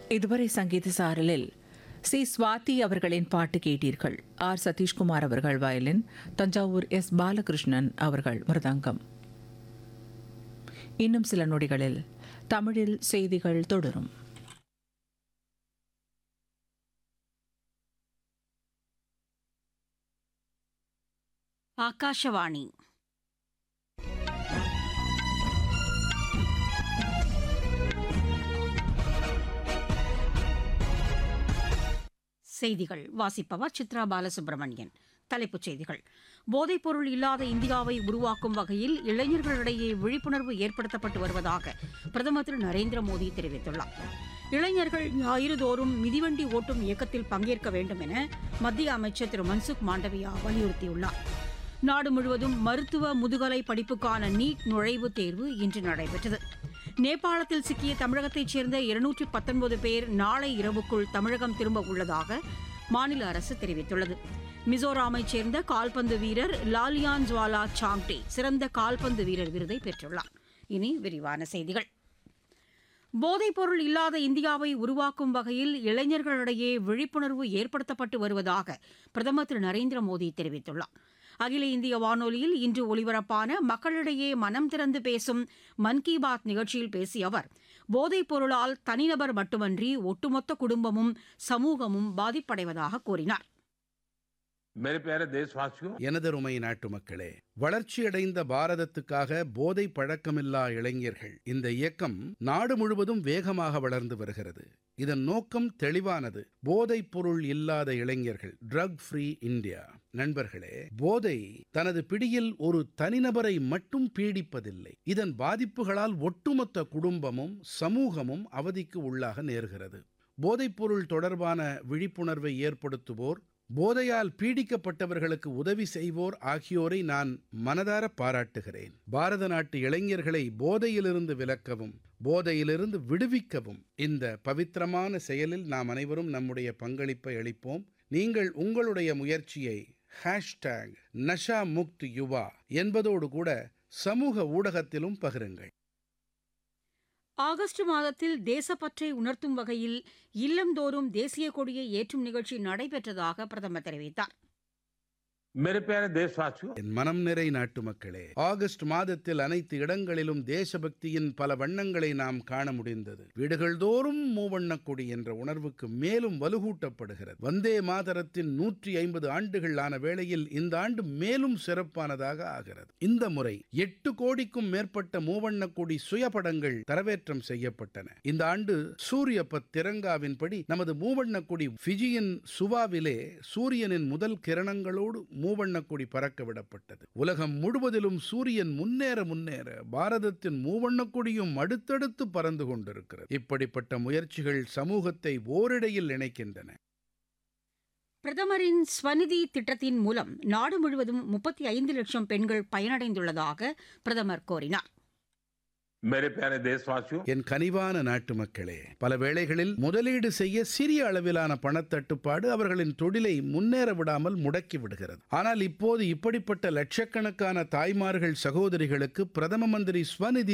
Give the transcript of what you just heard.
இதுவரை சங்கீத சாரலில் சி ஸ்வாதி அவர்களின் பாட்டு கேட்டீர்கள் ஆர் சதீஷ்குமார் அவர்கள் வயலின் தஞ்சாவூர் எஸ் பாலகிருஷ்ணன் அவர்கள் மிருதங்கம் இன்னும் சில நொடிகளில் தமிழில் செய்திகள் தொடரும் ಆಕಾಶವಾಣಿ செய்திகள் வாசிப்பவர் சித்ரா பாலசுப்ரமணியன் தலைப்புச் செய்திகள் போதைப்பொருள் இல்லாத இந்தியாவை உருவாக்கும் வகையில் இளைஞர்களிடையே விழிப்புணர்வு ஏற்படுத்தப்பட்டு வருவதாக பிரதமர் திரு நரேந்திர மோடி தெரிவித்துள்ளார் இளைஞர்கள் ஞாயிறுதோறும் மிதிவண்டி ஓட்டும் இயக்கத்தில் பங்கேற்க வேண்டும் என மத்திய அமைச்சர் திரு மன்சுக் மாண்டவியா வலியுறுத்தியுள்ளார் நாடு முழுவதும் மருத்துவ முதுகலை படிப்புக்கான நீட் நுழைவுத் தேர்வு இன்று நடைபெற்றது நேபாளத்தில் சிக்கிய தமிழகத்தைச் சேர்ந்த இருநூற்றி பத்தொன்பது பேர் நாளை இரவுக்குள் தமிழகம் திரும்ப உள்ளதாக மாநில அரசு தெரிவித்துள்ளது மிசோராமைச் சேர்ந்த கால்பந்து வீரர் லாலியான் ஜுவாலா சாங்டே சிறந்த கால்பந்து வீரர் விருதை பெற்றுள்ளார் இனி விரிவான செய்திகள் போதைப்பொருள் இல்லாத இந்தியாவை உருவாக்கும் வகையில் இளைஞர்களிடையே விழிப்புணர்வு ஏற்படுத்தப்பட்டு வருவதாக பிரதமர் திரு நரேந்திர மோடி தெரிவித்துள்ளார் அகில இந்திய வானொலியில் இன்று ஒலிபரப்பான மக்களிடையே மனம் திறந்து பேசும் மன் கி பாத் நிகழ்ச்சியில் பேசிய அவர் போதைப் பொருளால் தனிநபர் மட்டுமன்றி ஒட்டுமொத்த குடும்பமும் சமூகமும் பாதிப்படைவதாக கூறினார் मेरे प्यारे देशवासियों எனதருமை நாட்டு மக்களே வளர்ச்சியடைந்த பாரதத்துக்காக போதை பழக்கமில்லா இளைஞர்கள் இந்த இயக்கம் நாடு முழுவதும் வேகமாக வளர்ந்து வருகிறது இதன் நோக்கம் தெளிவானது போதைப் பொருள் இல்லாத இளைஞர்கள் ட்ரக் ஃப்ரீ இந்தியா நண்பர்களே போதை தனது பிடியில் ஒரு தனிநபரை மட்டும் பீடிப்பதில்லை இதன் பாதிப்புகளால் ஒட்டுமொத்த குடும்பமும் சமூகமும் அவதிக்கு உள்ளாக நேர்கிறது போதைப்பொருள் தொடர்பான விழிப்புணர்வை ஏற்படுத்துவோர் போதையால் பீடிக்கப்பட்டவர்களுக்கு உதவி செய்வோர் ஆகியோரை நான் மனதார பாராட்டுகிறேன் பாரத நாட்டு இளைஞர்களை போதையிலிருந்து விலக்கவும் போதையிலிருந்து விடுவிக்கவும் இந்த பவித்திரமான செயலில் நாம் அனைவரும் நம்முடைய பங்களிப்பை அளிப்போம் நீங்கள் உங்களுடைய முயற்சியை ஹேஷ்டேக் நஷா முக்த் யுவா என்பதோடு கூட சமூக ஊடகத்திலும் பகிருங்கள் ஆகஸ்ட் மாதத்தில் தேசப்பற்றை உணர்த்தும் வகையில் இல்லந்தோறும் தேசிய கொடியை ஏற்றும் நிகழ்ச்சி நடைபெற்றதாக பிரதமர் தெரிவித்தார் मेरे प्यारे देशवासियों என் மனம் நிறை நாட்டு மக்களே ஆகஸ்ட் மாதத்தில் அனைத்து இடங்களிலும் தேசபக்தியின் பல வண்ணங்களை நாம் காண முடிந்தது வீடுகள் தோறும் மூவண்ணக் கொடி என்ற உணர்வுக்கு மேலும் வலுகூட்டப்படுகிறது வந்தே மாதரத்தின் நூற்றி ஐம்பது ஆண்டுகள் ஆன வேளையில் இந்த ஆண்டு மேலும் சிறப்பானதாக ஆகிறது இந்த முறை எட்டு கோடிக்கும் மேற்பட்ட மூவண்ணக் கொடி சுயபடங்கள் தரவேற்றம் செய்யப்பட்டன இந்த ஆண்டு சூரிய பத் திரங்காவின்படி நமது மூவண்ணக் கொடி ஃபிஜியின் சுவாவிலே சூரியனின் முதல் கிரணங்களோடு மூவண்ணக் கொடி பறக்க விடப்பட்டது உலகம் முழுவதிலும் சூரியன் முன்னேற முன்னேற பாரதத்தின் மூவண்ணக் கொடியும் அடுத்தடுத்து பறந்து கொண்டிருக்கிறது இப்படிப்பட்ட முயற்சிகள் சமூகத்தை ஓரிடையில் இணைக்கின்றன பிரதமரின் ஸ்வநிதி திட்டத்தின் மூலம் நாடு முழுவதும் முப்பத்தி ஐந்து லட்சம் பெண்கள் பயனடைந்துள்ளதாக பிரதமர் கூறினார் मेरे प्यारे देशवासियों என் கனிவான நாட்டு மக்களே பல வேளைகளில் முதலீடு செய்ய சிறிய அளவிலான பணத்தட்டுப்பாடு அவர்களின் தொழிலை முன்னேற விடாமல் முடக்கி விடுகிறது ஆனால் இப்போது இப்படிப்பட்ட லட்சக்கணக்கான தாய்மார்கள் சகோதரிகளுக்கு பிரதம மந்திரி ஸ்வநிதி